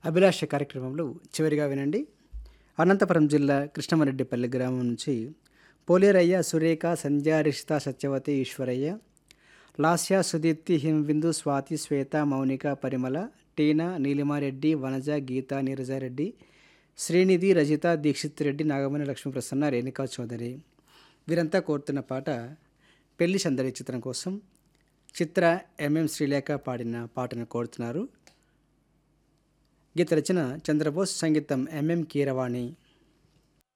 అభిలాష కార్యక్రమంలో చివరిగా వినండి అనంతపురం జిల్లా కృష్ణమరెడ్డిపల్లి గ్రామం నుంచి పోలేరయ్య సురేఖ సంధ్య రిషిత సత్యవతి ఈశ్వరయ్య లాస్య సుదీప్తి హిమబిందు స్వాతి శ్వేత మౌనిక పరిమళ టీనా నీలిమారెడ్డి వనజ గీత నీరజారెడ్డి శ్రీనిధి రజిత దీక్షిత్ రెడ్డి నాగమణి లక్ష్మీప్రసన్న రేణుకా చౌదరి వీరంతా కోరుతున్న పాట పెళ్లి సందడి చిత్రం కోసం చిత్ర ఎంఎం శ్రీలేఖ పాడిన పాటను కోరుతున్నారు గీత రచన చంద్రబోస్ సంగీతం ఎంఎం కీరవాణి